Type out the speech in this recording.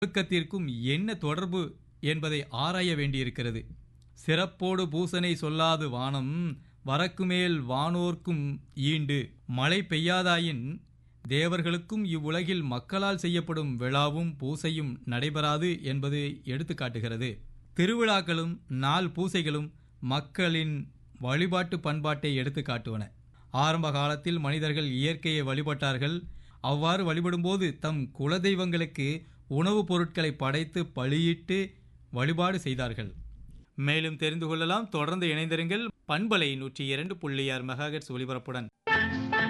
ஒழுக்கத்திற்கும் என்ன தொடர்பு என்பதை ஆராய வேண்டியிருக்கிறது சிறப்போடு பூசனை சொல்லாது வானம் வரக்குமேல் வானோர்க்கும் ஈண்டு மழை பெய்யாதாயின் தேவர்களுக்கும் இவ்வுலகில் மக்களால் செய்யப்படும் விழாவும் பூசையும் நடைபெறாது என்பது எடுத்துக்காட்டுகிறது திருவிழாக்களும் நாள் பூசைகளும் மக்களின் வழிபாட்டு பண்பாட்டை எடுத்து காட்டுவன ஆரம்ப காலத்தில் மனிதர்கள் இயற்கையை வழிபட்டார்கள் அவ்வாறு வழிபடும்போது தம் குலதெய்வங்களுக்கு உணவுப் பொருட்களை படைத்து பலியிட்டு வழிபாடு செய்தார்கள் மேலும் தெரிந்து கொள்ளலாம் தொடர்ந்து இணைந்திருங்கள் பண்பலை நூற்றி இரண்டு புள்ளி ஆறு மெகாஹெட்ஸ் ஒலிபரப்புடன்